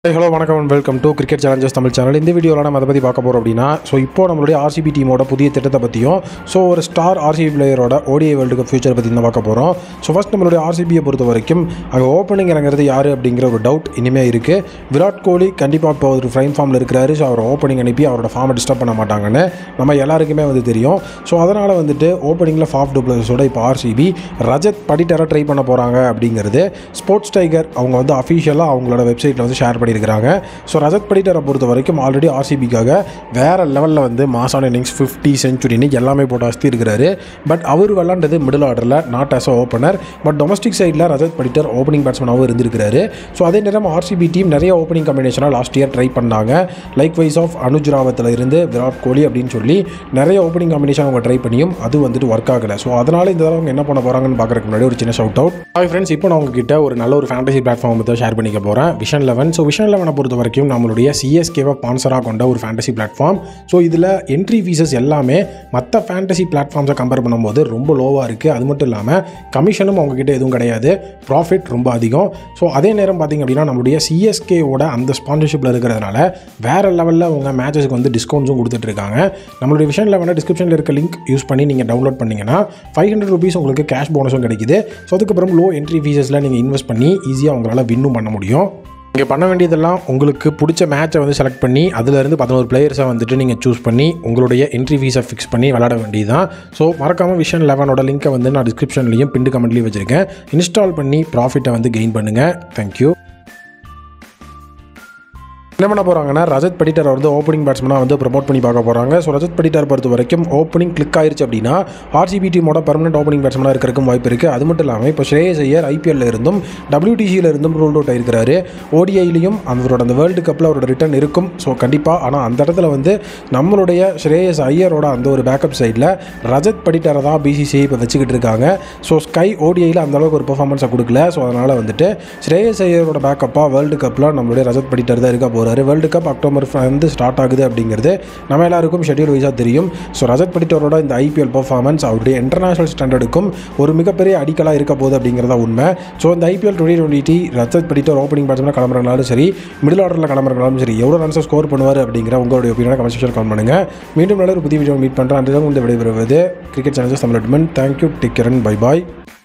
hello வணக்கம் and welcome to cricket challenges Tamil channel இந்த வீடியோவில் நம்ம அதை பற்றி பார்க்க போகிறோம் அப்படின்னா ஸோ இப்போ நம்மளுடைய ஆர்சிபி டீமோட புதிய திட்டத்தை பற்றியும் ஸோ ஒரு ஸ்டார் ஆர்சிபி பிளேயரோட ஓடிஐ வேர்ல்டு கப் ஃபியூச்சர் பற்றி தான் பார்க்க போகிறோம் ஸோ ஃபஸ்ட் நம்மளுடைய ஆர்சிபியை பொறுத்த வரைக்கும் அங்கே ஓப்பனிங் இறங்குறது யார் அப்படிங்கிற ஒரு டவுட் இனிமேல் இருக்குது விராட் கோலி கண்டிப்பாக இப்போ ஒரு ஃப்ரைம் ஃபார்மில் இருக்கிறாரு ஸோ அவர் ஓப்பனிங் அனுப்பி அவரோட ஃபார்மை டிஸ்டர்ப் பண்ண மாட்டாங்கன்னு நம்ம எல்லாருக்குமே வந்து தெரியும் ஸோ அதனால் வந்துட்டு ஓப்பனிங்கில் ஃபாஃப் டூப்ளஸோட இப்போ ஆர்சிபி ரஜத் படிட்டரை ட்ரை பண்ண போகிறாங்க அப்படிங்கிறது ஸ்போர்ட்ஸ் டைகர் அவங்க வந்து அஃபிஷியலாக அவங்களோட வெப்சைட்டில் வந்து ஷேர் பண்ணியிருக்கிறாங்க ஸோ ரஜத் படிட்டரை பொறுத்த வரைக்கும் ஆல்ரெடி ஆர்சிபிக்காக வேறு லெவலில் வந்து மாசான இன்னிங்ஸ் ஃபிஃப்டி செஞ்சுரின்னு எல்லாமே போட்டு அஸ்தி இருக்கிறாரு பட் அவர் விளாண்டது மிடில் ஆர்டரில் not as a opener but domestic சைடில் ரஜத் படிட்டர் ஓப்பனிங் பேட்ஸ்மேனாகவும் இருந்திருக்கிறாரு ஸோ அதே நேரம் ஆர்சிபி டீம் நிறைய ஓப்பனிங் காம்பினேஷனாக லாஸ்ட் இயர் ட்ரை பண்ணாங்க லைக் வைஸ் ஆஃப் அனுஜ் ராவத்தில் இருந்து விராட் கோலி அப்படின்னு சொல்லி நிறைய ஓப்பனிங் காம்பினேஷன் அவங்க ட்ரை பண்ணியும் அது வந்துட்டு ஒர்க் ஆகலை ஸோ அதனால் இந்த தடவை அவங்க என்ன பண்ண போகிறாங்கன்னு பார்க்குறதுக்கு முன்னாடி ஒரு சின்ன ஷவுட் அவுட் ஹாய் ஃப்ரெண்ட்ஸ் இப்போ நான் உங்ககிட்ட ஒரு நல்ல ஒரு ஃபேண்டசி பிளாட்ஃபார்ம் பற்றி ஷேர் பண்ணிக்க போகிறேன் விஷன் லெவன் ஸோ விஷன் லெவனை பொறுத்த வரைக்கும் நம்மளுடைய சிஎஸ்கேவை ஸ்பான்சராக கொண்ட ஒரு ஃபேண்டசி பிளாட்ஃபார்ம் ஸோ இதில் என்ட்ரி ஃபீஸஸ் எல்லாமே மற்ற ஃபேண்டசி பிளாட்ஃபார்ம்ஸை கம்பேர் பண்ணும்போது ரொம்ப லோவாக இருக்குது அது மட்டும் இல்லாமல் கமிஷனும் அவங்ககிட்ட எதுவும் கிடையாது ப்ராஃபிட் ரொம்ப அதிகம் ஸோ அதே நேரம் பார்த்திங்க அப்படின்னா நம்மளுடைய சிஎஸ்கேவோட அந்த ஸ்பான்சர்ஷிப்பில் இருக்கிறதுனால வேறு லெவலில் அவங்க மேட்சஸ்க்கு வந்து டிஸ்கவுண்ட்ஸும் கொடுத்துட்ருக்காங்க நம்மளுடைய விஷன் லெவனை டிஸ்கிரிப்ஷனில் இருக்க லிங்க் யூஸ் பண்ணி நீங்கள் டவுன்லோட் பண்ணிங்கன்னா ஃபைவ் ஹண்ட்ரட் ருபீஸ் உங்களுக்கு கேஷ் போனஸும் கிடைக்குது ஸோ அதுக்கப்புறம் லோ என்ட்ரி ஃபீஸஸில் நீங்கள் இன்வெஸ்ட் பண்ணி ஈஸியாக உங்களால் வின்னும் பண்ண முடியும் நீங்கள் பண்ண வேண்டியதெல்லாம் உங்களுக்கு பிடிச்ச மேட்சை வந்து செலக்ட் பண்ணி அதிலிருந்து பதினோரு பிளேயர்ஸை வந்துட்டு நீங்கள் சூஸ் பண்ணி உங்களுடைய என்ட்ரி ஃபீஸை ஃபிக்ஸ் பண்ணி விளாட வேண்டியது தான் ஸோ மறக்காமல் விஷன் லெவனோட லிங்க்கை வந்து நான் டிஸ்கிரிப்ஷன்லையும் பிண்டு கமெண்ட்லையும் வச்சுருக்கேன் இன்ஸ்டால் பண்ணி ப்ராஃபிட்டை வந்து கெயின் பண்ணுங்கள் தேங்க்யூ என்ன பண்ண போகிறாங்கன்னா ரஜத் படிட்டர் வந்து ஓப்பனிங் பேட்ஸ்மனாக வந்து ப்ரமோட் பண்ணி பார்க்க போகிறாங்க ஸோ ரஜத் படிட்டர் பொறுத்த வரைக்கும் ஓப்பனிங் கிளிக் ஆயிருச்சு அப்படின்னா ஆர்சிபி டீமோட பர்மனெண்ட் ஓப்பனிங் பேட்ஸ்மனாக இருக்கிறதுக்கும் வாய்ப்பு இருக்குது அது மட்டும் இல்லாமல் இப்போ ஸ்ரேயஸ் ஐயர் ஐபிஎல்ல இருந்தும் டபிள்யூடிசியில் இருந்தும் ரூல் அவுட் ஆயிருக்கிறாரு ஓடிஐலையும் அவரோட அந்த வேர்ல்டு கப்பில் அவரோட ரிட்டர்ன் இருக்கும் ஸோ கண்டிப்பாக ஆனால் அந்த இடத்துல வந்து நம்மளுடைய ஸ்ரேயஸ் ஐயரோட அந்த ஒரு பேக்கப் சைடில் ரஜத் படிட்டரை தான் பிசிசிஐ இப்போ வச்சுக்கிட்டு இருக்காங்க ஸோ ஸ்கை ஓடிஐயில் அந்த அளவுக்கு ஒரு பெர்ஃபார்மன்ஸை கொடுக்கல ஸோ அதனால் வந்துட்டு ஸ்ரேயஸ் ஐயரோட பேக்கப்பாக வேர்ல்டு கப்பில் நம்மளுடைய ரஜத் படிட்டர் தான் இருக்க போகிறாரு வேர்ல்டு கப் அக்டோபர் வந்து ஸ்டார்ட் ஆகுது அப்படிங்கிறது நம்ம எல்லாருக்கும் ஷெட்யூல் வைஸாக தெரியும் ஸோ ரஜத் படிட்டரோட இந்த ஐபிஎல் பர்ஃபார்மன்ஸ் அவருடைய இன்டர்நேஷனல் ஸ்டாண்டர்டுக்கும் ஒரு மிகப்பெரிய அடிக்கலாக இருக்க போகுது அப்படிங்கிறதா உண்மை ஸோ இந்த IPL twenty twenty Rajat Patidar opening batsman கிளம்புறனாலும் சரி மிடில் ஆர்டரில் கிளம்புறனாலும் சரி எவ்வளோ ரன்ஸை ஸ்கோர் பண்ணுவார் அப்படிங்கிற உங்களுடைய ஒப்பீனியனை கமெண்ட் செக்ஷன் கமெண்ட் பண்ணுங்கள் மீண்டும் நல்ல ஒரு புதிய வீடியோ மீட் பண்ணுறேன் அன்று இந்த விடைபெறுவது cricket channels Tamil thank you take care bye பாய்